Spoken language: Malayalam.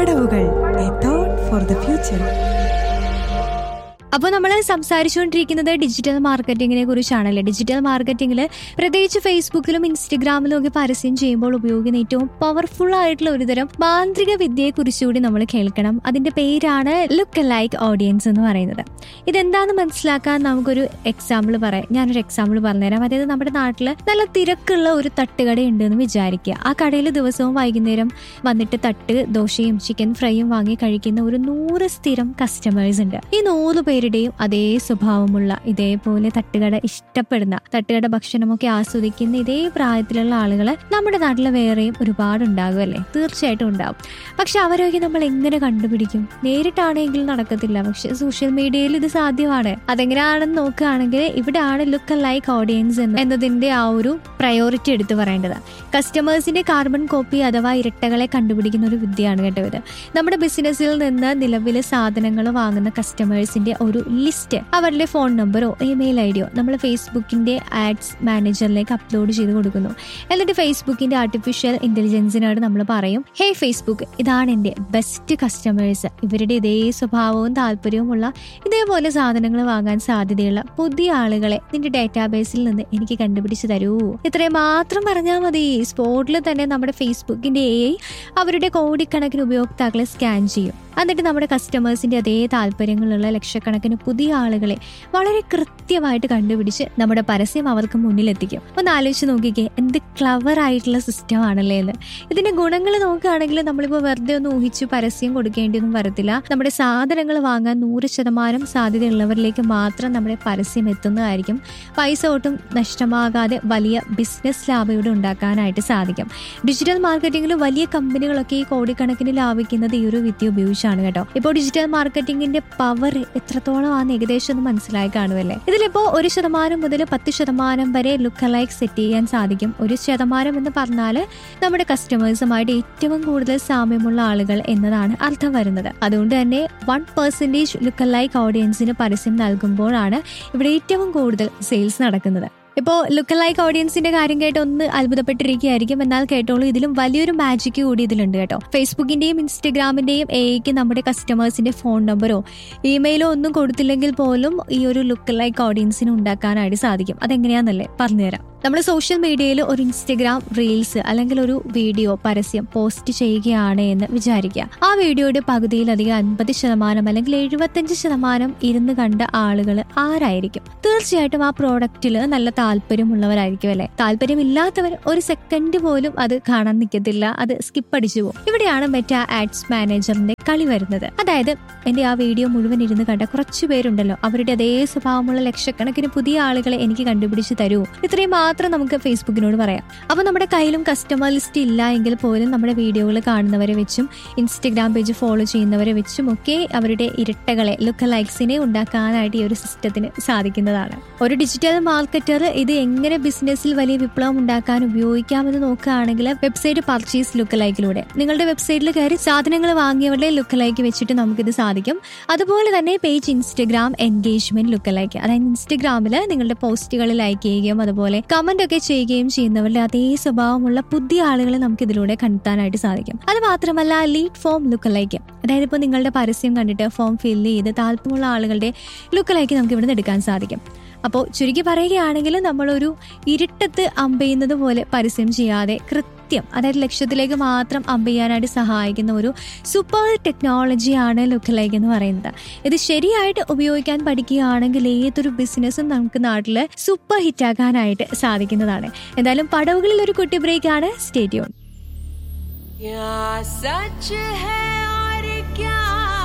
പടവുകൾ a thought for the future അപ്പോൾ നമ്മൾ സംസാരിച്ചുകൊണ്ടിരിക്കുന്നത് ഡിജിറ്റൽ മാർക്കറ്റിങ്ങിനെ കുറിച്ചാണല്ലേ ഡിജിറ്റൽ മാർക്കറ്റിംഗിൽ പ്രത്യേകിച്ച് ഫേസ്ബുക്കിലും ഇൻസ്റ്റഗ്രാമിലും ഒക്കെ പരസ്യം ചെയ്യുമ്പോൾ ഉപയോഗിക്കുന്ന ഏറ്റവും പവർഫുൾ ആയിട്ടുള്ള ഒരുതരം മാന്ത്രിക വിദ്യയെ കുറിച്ചുകൂടി നമ്മൾ കേൾക്കണം അതിന്റെ പേരാണ് ലുക്ക് ലൈക്ക് ഓഡിയൻസ് എന്ന് പറയുന്നത് ഇതെന്താണെന്ന് മനസ്സിലാക്കാൻ നമുക്കൊരു എക്സാമ്പിൾ പറയാം ഞാനൊരു എക്സാമ്പിൾ പറഞ്ഞുതരാം അതായത് നമ്മുടെ നാട്ടിൽ നല്ല തിരക്കുള്ള ഒരു തട്ടുകട ഉണ്ട് എന്ന് വിചാരിക്കുക ആ കടയിൽ ദിവസവും വൈകുന്നേരം വന്നിട്ട് തട്ട് ദോശയും ചിക്കൻ ഫ്രൈയും വാങ്ങി കഴിക്കുന്ന ഒരു നൂറ് സ്ഥിരം കസ്റ്റമേഴ്സ് ഉണ്ട് ഈ നൂറ് പേരുടെയും അതേ സ്വഭാവമുള്ള ഇതേപോലെ തട്ടുകട ഇഷ്ടപ്പെടുന്ന തട്ടുകട ഭക്ഷണമൊക്കെ ആസ്വദിക്കുന്ന ഇതേ പ്രായത്തിലുള്ള ആളുകൾ നമ്മുടെ നാട്ടിൽ വേറെയും ഒരുപാട് ഉണ്ടാകും അല്ലേ തീർച്ചയായിട്ടും ഉണ്ടാവും പക്ഷെ അവരൊക്കെ നമ്മൾ എങ്ങനെ കണ്ടുപിടിക്കും നേരിട്ടാണെങ്കിൽ നടക്കത്തില്ല പക്ഷെ സോഷ്യൽ മീഡിയയിൽ ഇത് സാധ്യമാണ് അതെങ്ങനെയാണെന്ന് നോക്കുകയാണെങ്കിൽ ഇവിടെയാണ് ലുക്ക് ലൈക്ക് ഓഡിയൻസ് എന്ന് എന്നതിന്റെ ആ ഒരു പ്രയോറിറ്റി എടുത്തു പറയേണ്ടത് കസ്റ്റമേഴ്സിന്റെ കാർബൺ കോപ്പി അഥവാ ഇരട്ടകളെ കണ്ടുപിടിക്കുന്ന ഒരു വിദ്യയാണ് കേട്ടോ ഇത് നമ്മുടെ ബിസിനസ്സിൽ നിന്ന് നിലവിലെ സാധനങ്ങൾ വാങ്ങുന്ന കസ്റ്റമേഴ്സിന്റെ ഒരു ലിസ്റ്റ് അവരുടെ ഫോൺ നമ്പറോ ഇമെയിൽ ഐ ഡിയോ നമ്മൾ ഫേസ്ബുക്കിന്റെ ആഡ്സ് മാനേജറിലേക്ക് അപ്ലോഡ് ചെയ്ത് കൊടുക്കുന്നു എന്നിട്ട് ഫേസ്ബുക്കിന്റെ ആർട്ടിഫിഷ്യൽ ഇന്റലിജൻസിനോട് നമ്മൾ പറയും ഹേ ഫേസ്ബുക്ക് ഇതാണ് എൻ്റെ ബെസ്റ്റ് കസ്റ്റമേഴ്സ് ഇവരുടെ ഇതേ സ്വഭാവവും താല്പര്യവുമുള്ള ഇതേപോലെ സാധനങ്ങൾ വാങ്ങാൻ സാധ്യതയുള്ള പുതിയ ആളുകളെ നിന്റെ ഡാറ്റാബേസിൽ നിന്ന് എനിക്ക് കണ്ടുപിടിച്ച് തരൂ ഇത്രയും മാത്രം പറഞ്ഞാൽ മതി സ്പോട്ടിൽ തന്നെ നമ്മുടെ ഫേസ്ബുക്കിന്റെ എ അവരുടെ കോടിക്കണക്കിന് ഉപയോക്താക്കളെ സ്കാൻ ചെയ്യും എന്നിട്ട് നമ്മുടെ കസ്റ്റമേഴ്സിന്റെ അതേ താല്പര്യങ്ങളുള്ള ലക്ഷക്കണക്കിന് പുതിയ ആളുകളെ വളരെ കൃത്യമായിട്ട് കണ്ടുപിടിച്ച് നമ്മുടെ പരസ്യം അവർക്ക് മുന്നിലെത്തിക്കും ഒന്ന് ആലോചിച്ച് നോക്കിക്കേ എന്ത് ക്ലവർ ആയിട്ടുള്ള സിസ്റ്റം ആണല്ലേ എന്ന് ഇതിന്റെ ഗുണങ്ങൾ നോക്കുകയാണെങ്കിൽ നമ്മളിപ്പോൾ വെറുതെ ഒന്ന് ഊഹിച്ച് പരസ്യം കൊടുക്കേണ്ടിയൊന്നും വരത്തില്ല നമ്മുടെ സാധനങ്ങൾ വാങ്ങാൻ നൂറ് ശതമാനം സാധ്യതയുള്ളവരിലേക്ക് മാത്രം നമ്മുടെ പരസ്യം എത്തുന്നതായിരിക്കും പൈസ ഒട്ടും നഷ്ടമാകാതെ വലിയ ബിസിനസ് ലാഭം ഇവിടെ ഉണ്ടാക്കാനായിട്ട് സാധിക്കും ഡിജിറ്റൽ മാർക്കറ്റിംഗിൽ വലിയ കമ്പനികളൊക്കെ ഈ കോടിക്കണക്കിന് ലാഭിക്കുന്നത് ഈ ഒരു വിദ്യ ഉപയോഗിച്ചാണ് കേട്ടോ ഇപ്പോൾ ഡിജിറ്റൽ മാർക്കറ്റിംഗിന്റെ പവർ എത്രത്തോളം ആണെന്ന് ഏകദേശം ഒന്ന് മനസ്സിലായി കാണുമല്ലേ ഇതിലിപ്പോ ഒരു ശതമാനം മുതൽ പത്ത് ശതമാനം വരെ ലുക്ക് ലൈക്ക് സെറ്റ് ചെയ്യാൻ സാധിക്കും ഒരു ശതമാനം എന്ന് പറഞ്ഞാൽ നമ്മുടെ കസ്റ്റമേഴ്സുമായിട്ട് ഏറ്റവും കൂടുതൽ സാമ്യമുള്ള ആളുകൾ എന്നതാണ് അർത്ഥം വരുന്നത് അതുകൊണ്ട് തന്നെ വൺ പെർസെൻറ്റേജ് ലുക്ക് ലൈക്ക് ഓഡിയൻസിന് പരസ്യം നൽകുമ്പോഴാണ് ഇവിടെ ഏറ്റവും കൂടുതൽ സെയിൽസ് നടക്കുന്നത് ഇപ്പോൾ ലുക്ക് ലൈക്ക് ഓഡിയൻസിന്റെ കാര്യം കേട്ട് ഒന്ന് അത്ഭുതപ്പെട്ടിരിക്കുകയായിരിക്കും എന്നാൽ കേട്ടോളൂ ഇതിലും വലിയൊരു മാജിക് കൂടി ഇതിലുണ്ട് കേട്ടോ ഫേസ്ബുക്കിന്റെയും ഇൻസ്റ്റഗ്രാമിന്റെയും എയ്ക്ക് നമ്മുടെ കസ്റ്റമേഴ്സിന്റെ ഫോൺ നമ്പറോ ഇമെയിലോ ഒന്നും കൊടുത്തില്ലെങ്കിൽ പോലും ഈ ഒരു ലുക്ക് ലൈക്ക് ഓഡിയൻസിന് ഉണ്ടാക്കാനായിട്ട് സാധിക്കും അതെങ്ങനെയാണെന്നല്ലേ പറഞ്ഞുതരാം നമ്മൾ സോഷ്യൽ മീഡിയയിൽ ഒരു ഇൻസ്റ്റഗ്രാം റീൽസ് അല്ലെങ്കിൽ ഒരു വീഡിയോ പരസ്യം പോസ്റ്റ് ചെയ്യുകയാണ് എന്ന് വിചാരിക്കുക ആ വീഡിയോയുടെ പകുതിയിലധികം അൻപത് ശതമാനം അല്ലെങ്കിൽ എഴുപത്തഞ്ച് ശതമാനം ഇരുന്ന് കണ്ട ആളുകൾ ആരായിരിക്കും തീർച്ചയായിട്ടും ആ പ്രോഡക്റ്റിൽ നല്ല താല്പര്യമുള്ളവരായിരിക്കും അല്ലെ താല്പര്യമില്ലാത്തവർ ഒരു സെക്കൻഡ് പോലും അത് കാണാൻ നിൽക്കത്തില്ല അത് സ്കിപ്പ് അടിച്ചു പോകും ഇവിടെയാണ് മെറ്റ ആഡ്സ് മാനേജറിന്റെ കളി വരുന്നത് അതായത് എന്റെ ആ വീഡിയോ മുഴുവൻ ഇരുന്ന് കണ്ട കുറച്ചു പേരുണ്ടല്ലോ അവരുടെ അതേ സ്വഭാവമുള്ള ലക്ഷക്കണക്കിന് പുതിയ ആളുകളെ എനിക്ക് കണ്ടുപിടിച്ച് തരൂ ഇത്രയും മാത്രം നമുക്ക് ഫേസ്ബുക്കിനോട് പറയാം അപ്പൊ നമ്മുടെ കയ്യിലും കസ്റ്റമർ ലിസ്റ്റ് ഇല്ല എങ്കിൽ പോലും നമ്മുടെ വീഡിയോകൾ കാണുന്നവരെ വെച്ചും ഇൻസ്റ്റഗ്രാം പേജ് ഫോളോ ചെയ്യുന്നവരെ വെച്ചും ഒക്കെ അവരുടെ ഇരട്ടകളെ ലുക്ക് ലൈക്സിനെ ഉണ്ടാക്കാനായിട്ട് ഈ ഒരു സിസ്റ്റത്തിന് സാധിക്കുന്നതാണ് ഒരു ഡിജിറ്റൽ മാർക്കറ്റർ ഇത് എങ്ങനെ ബിസിനസ്സിൽ വലിയ വിപ്ലവം ഉണ്ടാക്കാൻ ഉപയോഗിക്കാമെന്ന് നോക്കുകയാണെങ്കിൽ വെബ്സൈറ്റ് പർച്ചേസ് ലുക്ക് ലൈക്കിലൂടെ നിങ്ങളുടെ വെബ്സൈറ്റിൽ കയറി സാധനങ്ങൾ വാങ്ങിയവരുടെ ലുക്ക് ലൈക്ക് വെച്ചിട്ട് നമുക്കിത് സാധിക്കും അതുപോലെ തന്നെ page Instagram engagement look like അതായത് ഇൻസ്റ്റഗ്രാമിൽ നിങ്ങളുടെ പോസ്റ്റുകൾ ലൈക്ക് ചെയ്യുകയും അതുപോലെ കമന്റ് ഒക്കെ ചെയ്യുകയും ചെയ്യുന്നവരുടെ അതേ സ്വഭാവമുള്ള പുതിയ ആളുകളെ നമുക്ക് ഇതിലൂടെ കണ്ടെത്താനായിട്ട് സാധിക്കും അത് മാത്രമല്ല ലീഡ് ഫോം ലുക്ക് ലൈക്ക് അതായത് ഇപ്പോൾ നിങ്ങളുടെ പരസ്യം കണ്ടിട്ട് ഫോം ഫില്ല് ചെയ്ത് താല്പര്യമുള്ള ആളുകളുടെ ലുക്ക് ലൈക്ക് നമുക്ക് ഇവിടെ നിന്ന് എടുക്കാൻ സാധിക്കും അപ്പോൾ ചുരുക്കി പറയുകയാണെങ്കിൽ നമ്മളൊരു ഇരുട്ടത്ത് അമ്പെയ്യുന്നത് പോലെ പരസ്യം ചെയ്യാതെ കൃത്യം അതായത് ലക്ഷ്യത്തിലേക്ക് മാത്രം അമ്പെയ്യാനായിട്ട് സഹായിക്കുന്ന ഒരു സൂപ്പർ ടെക്നോളജിയാണ് ലുക്ക് ലൈക്ക് എന്ന് പറയുന്നത് ഇത് ശരിയായിട്ട് ഉപയോഗിക്കാൻ പഠിക്കുകയാണെങ്കിൽ ഏതൊരു ബിസിനസ്സും നമുക്ക് നാട്ടിൽ സൂപ്പർ ഹിറ്റാക്കാനായിട്ട് സാധിക്കുന്നതാണ് എന്തായാലും പടവുകളിൽ ഒരു കുട്ടി ബ്രേക്കാണ് സ്റ്റേറ്റ്യൂൺ यहाँ सच है और क्या